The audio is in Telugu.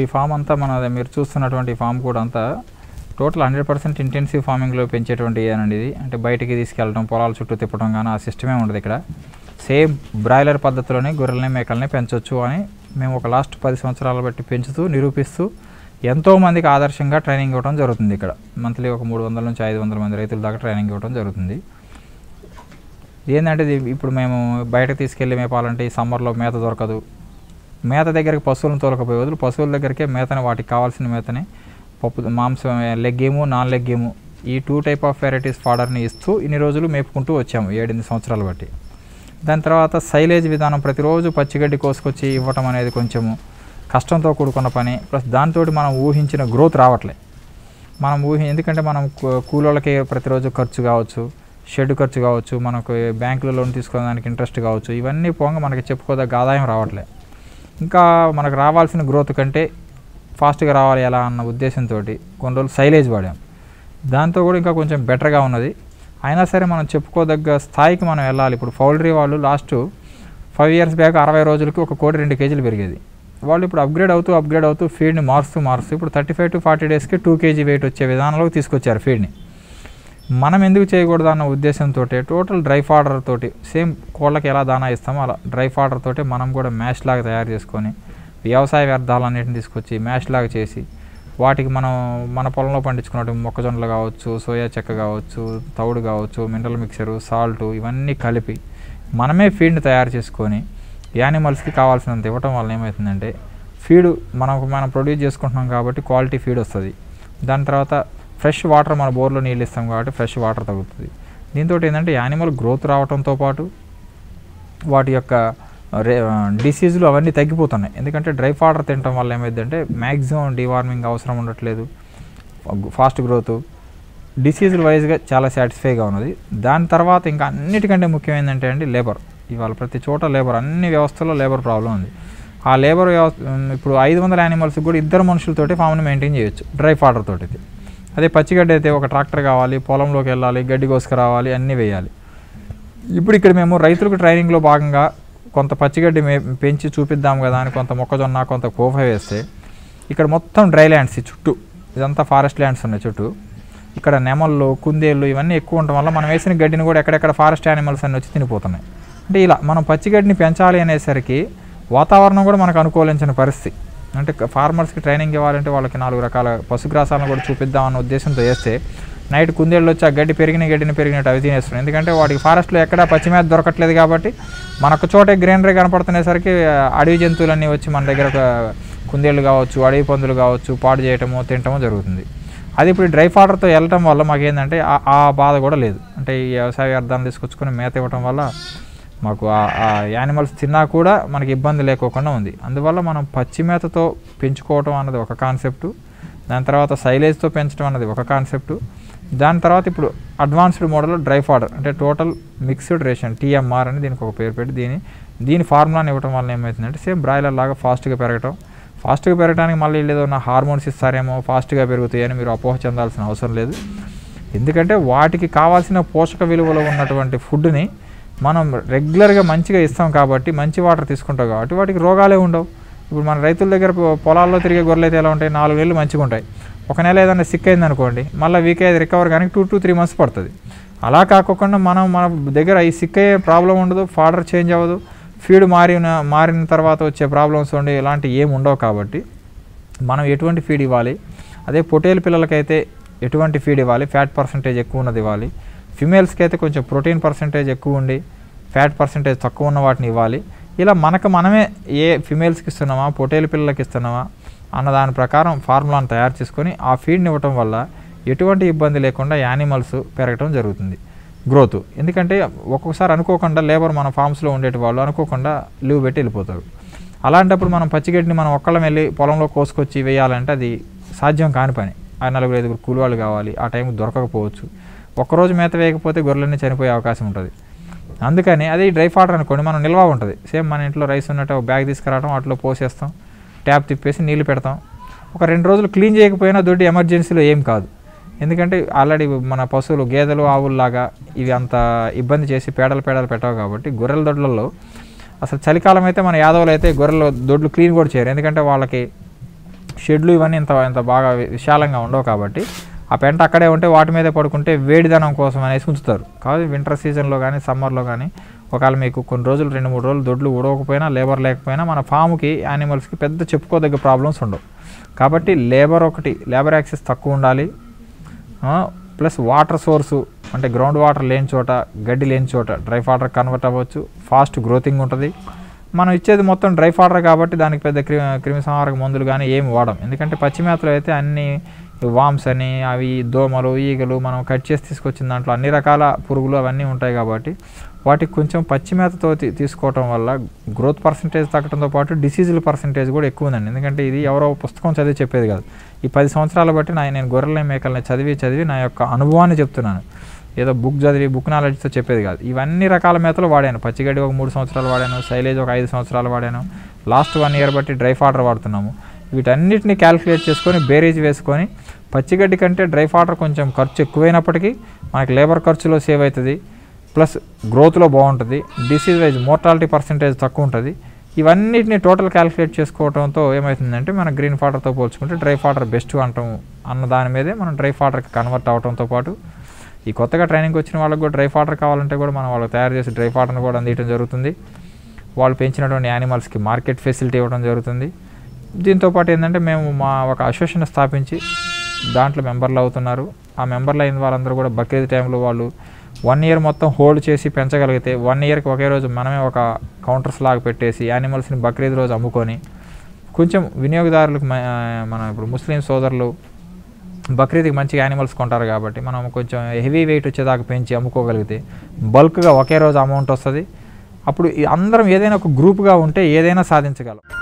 ఇప్పుడు ఈ ఫామ్ అంతా మన మీరు చూస్తున్నటువంటి ఫామ్ కూడా అంతా టోటల్ హండ్రెడ్ పర్సెంట్ ఇంటెన్సివ్ ఫార్మింగ్లో పెంచేటువంటి ఏనండి ఇది అంటే బయటికి తీసుకెళ్ళడం పొలాల చుట్టూ తిప్పడం కానీ ఆ సిస్టమే ఉండదు ఇక్కడ సేమ్ బ్రాయిలర్ పద్ధతిలోనే గొర్రెల్ని మేకల్ని పెంచవచ్చు అని మేము ఒక లాస్ట్ పది సంవత్సరాలు బట్టి పెంచుతూ నిరూపిస్తూ ఎంతో మందికి ఆదర్శంగా ట్రైనింగ్ ఇవ్వడం జరుగుతుంది ఇక్కడ మంత్లీ ఒక మూడు వందల నుంచి ఐదు వందల మంది రైతుల దాకా ట్రైనింగ్ ఇవ్వడం జరుగుతుంది ఏంటంటే ఇది ఇప్పుడు మేము బయటకు తీసుకెళ్ళి మేపాలంటే ఈ సమ్మర్లో మేత దొరకదు మేత దగ్గరికి పశువులను తోలకపోయే బదులు పశువుల దగ్గరికే మేతని వాటికి కావాల్సిన మేతని పప్పు మాంసం లెగ్ ఏము నాన్ లెగ్ ఏము ఈ టూ టైప్ ఆఫ్ వెరైటీస్ ఫాడర్ని ఇస్తూ ఇన్ని రోజులు మేపుకుంటూ వచ్చాము ఏడెనిమిది సంవత్సరాలు బట్టి దాని తర్వాత సైలేజ్ విధానం ప్రతిరోజు పచ్చిగడ్డి కోసుకొచ్చి ఇవ్వటం అనేది కొంచెము కష్టంతో కూడుకున్న పని ప్లస్ దాంతో మనం ఊహించిన గ్రోత్ రావట్లే మనం ఊహి ఎందుకంటే మనం కూ- కూలోళ్ళకి ప్రతిరోజు ఖర్చు కావచ్చు షెడ్ ఖర్చు కావచ్చు మనకు బ్యాంకులో లోన్ తీసుకోవడానికి ఇంట్రెస్ట్ కావచ్చు ఇవన్నీ పోగా మనకి చెప్పుకోదగ్గ ఆదాయం రావట్లే ఇంకా మనకు రావాల్సిన గ్రోత్ కంటే ఫాస్ట్గా రావాలి ఎలా అన్న ఉద్దేశంతో కొన్ని రోజులు సైలేజ్ వాడాం దాంతో కూడా ఇంకా కొంచెం బెటర్గా ఉన్నది అయినా సరే మనం చెప్పుకోదగ్గ స్థాయికి మనం వెళ్ళాలి ఇప్పుడు పౌల్ట్రీ వాళ్ళు లాస్ట్ ఫైవ్ ఇయర్స్ బ్యాక్ అరవై రోజులకి ఒక కోటి రెండు కేజీలు పెరిగేది వాళ్ళు ఇప్పుడు అప్గ్రేడ్ అవుతూ అప్గ్రేడ్ అవుతూ ఫీడ్ని మారుస్తూ మారుస్తూ ఇప్పుడు థర్టీ ఫైవ్ టు ఫార్టీ డేస్కి టూ కేజీ వెయిట్ వచ్చే విధానంలోకి తీసుకొచ్చారు ఫీడ్ని మనం ఎందుకు చేయకూడదు అన్న ఉద్దేశంతో టోటల్ డ్రై ఫాడర్ తోటి సేమ్ కోళ్ళకి ఎలా దానా ఇస్తామో అలా డ్రై ఫాడర్ తోటి మనం కూడా మ్యాష్ లాగా తయారు చేసుకొని వ్యవసాయ వ్యర్థాలన్నిటిని తీసుకొచ్చి మ్యాష్ లాగా చేసి వాటికి మనం మన పొలంలో పండించుకున్నట్టు మొక్కజొన్నలు కావచ్చు సోయా చెక్క కావచ్చు తౌడు కావచ్చు మినరల్ మిక్సరు సాల్ట్ ఇవన్నీ కలిపి మనమే ఫీడ్ని తయారు చేసుకొని యానిమల్స్కి కావాల్సినంత ఇవ్వటం వల్ల ఏమవుతుందంటే ఫీడ్ మనం మనం ప్రొడ్యూస్ చేసుకుంటున్నాం కాబట్టి క్వాలిటీ ఫీడ్ వస్తుంది దాని తర్వాత ఫ్రెష్ వాటర్ మన బోర్లో నీళ్ళు ఇస్తాం కాబట్టి ఫ్రెష్ వాటర్ తగ్గుతుంది దీంతో ఏంటంటే యానిమల్ గ్రోత్ రావడంతో పాటు వాటి యొక్క రే డిసీజులు అవన్నీ తగ్గిపోతున్నాయి ఎందుకంటే డ్రై ఫాడర్ తినటం వల్ల ఏమైందంటే మ్యాక్సిమం డివార్మింగ్ అవసరం ఉండట్లేదు ఫాస్ట్ గ్రోత్ డిసీజుల వైజ్గా చాలా సాటిస్ఫైగా ఉన్నది దాని తర్వాత ఇంకా అన్నిటికంటే ముఖ్యం ఏంటంటే అండి లేబర్ ఇవాళ ప్రతి చోట లేబర్ అన్ని వ్యవస్థల్లో లేబర్ ప్రాబ్లం ఉంది ఆ లేబర్ వ్యవస్థ ఉమ్, ఇప్పుడు ఐదు వందల యానిమల్స్కి కూడా ఇద్దరు మనుషులతోటి ఫామ్ని మెయింటైన్ చేయొచ్చు డ్రై ఫాడర్ తోటి ఇది. అదే పచ్చిగడ్డి అయితే ఒక ట్రాక్టర్ కావాలి పొలంలోకి వెళ్ళాలి గడ్డి కోసుకురావాలి అన్నీ వేయాలి ఇప్పుడు ఇక్కడ మేము రైతులకు ట్రైనింగ్లో భాగంగా కొంత పచ్చిగడ్డి మే పెంచి చూపిద్దాం కదా అని కొంత మొక్కజొన్న కొంత కోఫ వేస్తే ఇక్కడ మొత్తం డ్రై ల్యాండ్స్ ఈ చుట్టూ ఇదంతా ఫారెస్ట్ ల్యాండ్స్ ఉన్నాయి చుట్టూ ఇక్కడ నెమళ్ళు కుందేళ్ళు ఇవన్నీ ఎక్కువ ఉండటం వల్ల మనం వేసిన గడ్డిని కూడా ఎక్కడెక్కడ ఫారెస్ట్ యానిమల్స్ అన్ని వచ్చి తినిపోతున్నాయి అంటే ఇలా మనం పచ్చిగడ్డిని పెంచాలి అనేసరికి వాతావరణం కూడా మనకు అనుకూలించిన పరిస్థితి అంటే ఫార్మర్స్కి ట్రైనింగ్ ఇవ్వాలంటే వాళ్ళకి నాలుగు రకాల పశుగ్రాసాలను కూడా చూపిద్దాం అన్న ఉద్దేశంతో వేస్తే నైట్ కుందేళ్ళు వచ్చి ఆ గడ్డి పెరిగిన గడ్డిని పెరిగినట్టు అవి తినేస్తున్నాయి ఎందుకంటే వాటికి ఫారెస్ట్లో ఎక్కడ పచ్చిమేత దొరకట్లేదు కాబట్టి మనొక చోటే గ్రీనరీ కనపడుతునేసరికి ఆ, అడవి జంతువులన్నీ వచ్చి మన దగ్గర ఒక కుందేళ్ళు కావచ్చు అడవి పందులు కావచ్చు పాడు చేయటము తినటము జరుగుతుంది అది ఇప్పుడు డ్రై ఫాడర్తో వెళ్ళటం వల్ల మాకు ఏంటంటే ఆ- ఆ బాధ కూడా లేదు అంటే ఈ వ్యవసాయ వ్యర్థాలను తీసుకొచ్చుకొని మేత ఇవ్వటం వల్ల మాకు ఆ- ఆ యానిమల్స్ తిన్నా కూడా మనకి ఇబ్బంది లేకోకుండా ఉంది అందువల్ల మనం పచ్చి మేతతో పెంచుకోవటం అన్నది ఒక కాన్సెప్టు దాని తర్వాత సైలేజ్తో పెంచడం అన్నది ఒక కాన్సెప్టు దాని తర్వాత ఇప్పుడు అడ్వాన్స్డ్ మోడల్ డ్రై ఫాడర్ అంటే టోటల్ మిక్స్డ్ రేషన్ టీఎంఆర్ అని దీనికి ఒక పేరు పెట్టి దీని దీని ఫార్ములాని ఇవ్వడం వల్ల ఏమవుతుందంటే సేమ్ బ్రాయిలర్ లాగా ఫాస్ట్గా పెరగటం ఫాస్ట్గా పెరగడానికి మళ్ళీ ఏదో నా హార్మోన్స్ ఇస్తారేమో ఫాస్ట్గా పెరుగుతాయి అని మీరు అపోహ చెందాల్సిన అవసరం లేదు ఎందుకంటే వాటికి కావాల్సిన పోషక విలువలు ఉన్నటువంటి ఫుడ్ని మనం రెగ్యులర్గా మంచిగా ఇస్తాం కాబట్టి మంచి వాటర్ తీసుకుంటాం కాబట్టి వాటికి రోగాలే ఉండవు ఇప్పుడు మన రైతుల దగ్గర పొ- పొలాల్లో తిరిగే గొర్రెలు అయితే ఎలా ఉంటాయి నాలుగు నెలలు మంచిగా ఉంటాయి ఒక నెల ఏదైనా సిక్ అయింది అనుకోండి మళ్ళీ వీక్ అయ్యేది రికవర్ కానీ టూ టు త్రీ మంత్స్ పడుతుంది అలా కాకుండా మనం మన దగ్గర ఈ సిక్ అయ్యే ప్రాబ్లం ఉండదు ఫాడర్ చేంజ్ అవ్వదు ఫీడ్ మారిన మారిన తర్వాత వచ్చే ప్రాబ్లమ్స్ ఉండి ఇలాంటి ఏమి ఉండవు కాబట్టి మనం ఎటువంటి ఫీడ్ ఇవ్వాలి అదే పొటేలు పిల్లలకైతే ఎటువంటి ఫీడ్ ఇవ్వాలి ఫ్యాట్ పర్సంటేజ్ ఎక్కువ ఉన్నది ఇవ్వాలి ఫిమేల్స్కి అయితే కొంచెం ప్రోటీన్ పర్సంటేజ్ ఎక్కువ ఉండి ఫ్యాట్ పర్సంటేజ్ తక్కువ ఉన్న వాటిని ఇవ్వాలి ఇలా మనకు మనమే ఏ ఫిమేల్స్కి ఇస్తున్నామా పొటేలు పిల్లలకి ఇస్తున్నామా అన్న దాని ప్రకారం ఫార్ములాను తయారు చేసుకొని ఆ ఫీడ్ని ఇవ్వటం వల్ల ఎటువంటి ఇబ్బంది లేకుండా యానిమల్స్ పెరగటం జరుగుతుంది గ్రోత్ ఎందుకంటే ఒక్కొక్కసారి అనుకోకుండా లేబర్ మన ఫామ్స్లో ఉండేటి వాళ్ళు అనుకోకుండా లీవ్ పెట్టి వెళ్ళిపోతారు అలాంటప్పుడు మనం పచ్చిగడ్డిని మనం ఒక్కళ్ళం వెళ్ళి పొలంలో కోసుకొచ్చి వేయాలంటే అది సాధ్యం కాని పని ఆ నలుగురు ఐదుగురు కూలివాళ్ళు కావాలి ఆ టైంకి దొరకకపోవచ్చు ఒక్కరోజు మేత వేయకపోతే గొర్రెలన్నీ చనిపోయే అవకాశం ఉంటుంది అందుకని అది డ్రై ఫాడర్ అనుకోండి మనం నిల్వ ఉంటుంది సేమ్ మన ఇంట్లో రైస్ ఉన్నట్టు ఒక బ్యాగ్ తీసుకురావడం వాటిలో పోసేస్తాం ట్యాప్ తిప్పేసి నీళ్లు పెడతాం ఒక రెండు రోజులు క్లీన్ చేయకపోయినా దొడ్డి ఎమర్జెన్సీలో ఏం కాదు ఎందుకంటే ఆల్రెడీ మన పశువులు గేదెలు ఆవుల్లాగా ఇవి అంత ఇబ్బంది చేసి పేడలు పేడలు పెట్టవు కాబట్టి గొర్రెల దొడ్లలో అసలు చలికాలం అయితే మన యాదవులు అయితే గొర్రెల దొడ్లు క్లీన్ కూడా చేయరు ఎందుకంటే వాళ్ళకి షెడ్లు ఇవన్నీ ఇంత ఇంత బాగా విశాలంగా ఉండవు కాబట్టి ఆ పెంట అక్కడే ఉంటే వాటి మీదే పడుకుంటే వేడిదనం కోసం అనేసి ఉంచుతారు కాబట్టి వింటర్ సీజన్లో కానీ సమ్మర్లో కానీ ఒకవేళ మీకు కొన్ని రోజులు రెండు మూడు రోజులు దొడ్లు ఉడవకపోయినా లేబర్ లేకపోయినా మన ఫామ్కి యానిమల్స్కి పెద్ద చెప్పుకోదగ్గ ప్రాబ్లమ్స్ ఉండవు కాబట్టి లేబర్ ఒకటి లేబర్ యాక్సెస్ తక్కువ ఉండాలి ప్లస్ వాటర్ సోర్సు అంటే గ్రౌండ్ వాటర్ లేని చోట గడ్డి లేని చోట డ్రై వాటర్ కన్వర్ట్ అవ్వచ్చు ఫాస్ట్ గ్రోతింగ్ ఉంటుంది మనం ఇచ్చేది మొత్తం డ్రై వాటర్ కాబట్టి దానికి పెద్ద క్రి క్రిమి సంహారక మందులు కానీ ఏమి వాడం ఎందుకంటే పచ్చి మేతలో అయితే అన్ని వామ్స్ అని అవి దోమలు ఈగలు మనం కట్ చేసి తీసుకొచ్చిన దాంట్లో అన్ని రకాల పురుగులు అవన్నీ ఉంటాయి కాబట్టి వాటికి కొంచెం పచ్చి మేతతో తీ- తీసుకోవటం వల్ల గ్రోత్ పర్సంటేజ్ తగ్గడంతో పాటు డిసీజుల పర్సంటేజ్ కూడా ఎక్కువ ఉందండి ఎందుకంటే ఇది ఎవరో పుస్తకం చదివి చెప్పేది కాదు ఈ పది సంవత్సరాలు బట్టి నా నేను గొర్రెల మేకల్ని చదివి చదివి నా యొక్క అనుభవాన్ని చెప్తున్నాను ఏదో బుక్ చదివి బుక్ నాలెడ్జ్తో చెప్పేది కాదు ఇవన్నీ రకాల మేతలు వాడాను పచ్చిగడ్డి ఒక మూడు సంవత్సరాలు వాడాను సైలేజ్ ఒక ఐదు సంవత్సరాలు వాడాను లాస్ట్ వన్ ఇయర్ బట్టి డ్రై ఫాటర్ వాడుతున్నాము వీటన్నిటిని క్యాలిక్యులేట్ చేసుకొని బేరేజ్ వేసుకొని పచ్చిగడ్డి కంటే డ్రై ఫాటర్ కొంచెం ఖర్చు ఎక్కువైనప్పటికీ మనకి లేబర్ ఖర్చులో సేవ్ అవుతుంది ప్లస్ గ్రోత్లో బాగుంటుంది డిసీజ్ వైజ్ మోర్టాలిటీ పర్సంటేజ్ తక్కువ ఉంటుంది ఇవన్నిటిని టోటల్ క్యాలిక్యులేట్ చేసుకోవడంతో ఏమవుతుందంటే మన గ్రీన్ ఫాటర్తో పోల్చుకుంటే డ్రై ఫాటర్ బెస్ట్ అంటాం అన్న దాని మీదే మనం డ్రై ఫాటర్కి కన్వర్ట్ అవడంతో పాటు ఈ కొత్తగా ట్రైనింగ్ వచ్చిన వాళ్ళకి కూడా డ్రై ఫాటర్ కావాలంటే కూడా మనం వాళ్ళకి తయారు చేసి డ్రై ఫాటర్ని కూడా అందించడం జరుగుతుంది వాళ్ళు పెంచినటువంటి యానిమల్స్కి మార్కెట్ ఫెసిలిటీ ఇవ్వడం జరుగుతుంది దీంతో పాటు ఏంటంటే మేము మా ఒక అసోసియేషన్ స్థాపించి దాంట్లో మెంబర్లు అవుతున్నారు ఆ మెంబర్లు అయిన వాళ్ళందరూ కూడా బక్రీద్ టైంలో వాళ్ళు వన్ ఇయర్ మొత్తం హోల్డ్ చేసి పెంచగలిగితే వన్ ఇయర్కి ఒకే రోజు మనమే ఒక కౌంటర్స్ లాగా పెట్టేసి యానిమల్స్ని బక్రీద్ రోజు అమ్ముకొని కొంచెం వినియోగదారులకు మ- మన ఇప్పుడు ముస్లిం సోదరులు బక్రీద్కి మంచిగా యానిమల్స్ కొంటారు కాబట్టి మనం కొంచెం హెవీ వెయిట్ వచ్చేదాకా పెంచి అమ్ముకోగలిగితే బల్క్గా ఒకే రోజు అమౌంట్ వస్తుంది అప్పుడు ఈ అందరం ఏదైనా ఒక గ్రూప్గా ఉంటే ఏదైనా సాధించగలం